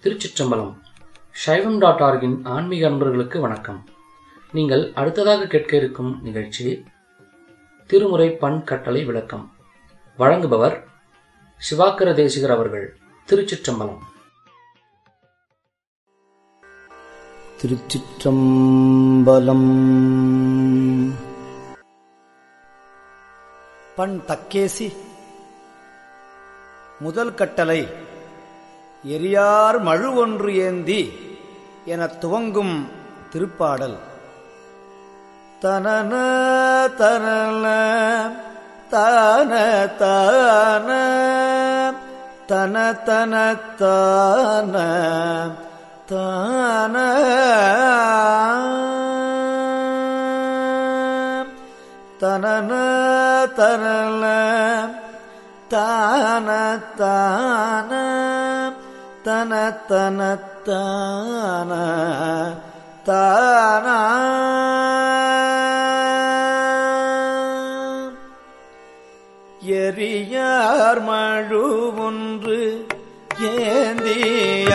திருச்சிற்றம்பலம் சைவம் டாட் ஆர்கின் ஆன்மீக அன்பர்களுக்கு வணக்கம் நீங்கள் அடுத்ததாக கேட்க இருக்கும் நிகழ்ச்சி திருமுறை பண் கட்டளை விளக்கம் வழங்குபவர் சிவாக்கர தேசிகர் அவர்கள் திருச்சிற்றம்பலம் திருச்சிற்றம்பலம் பண் தக்கேசி முதல் கட்டளை எரியார் மழு ஒன்று ஏந்தி எனத் துவங்கும் திருப்பாடல் தனன தனல தான தான தன தன தான தான தனன தனல தான தான தன தன தான தான எரியார் மழு ஒன்று ஏந்திய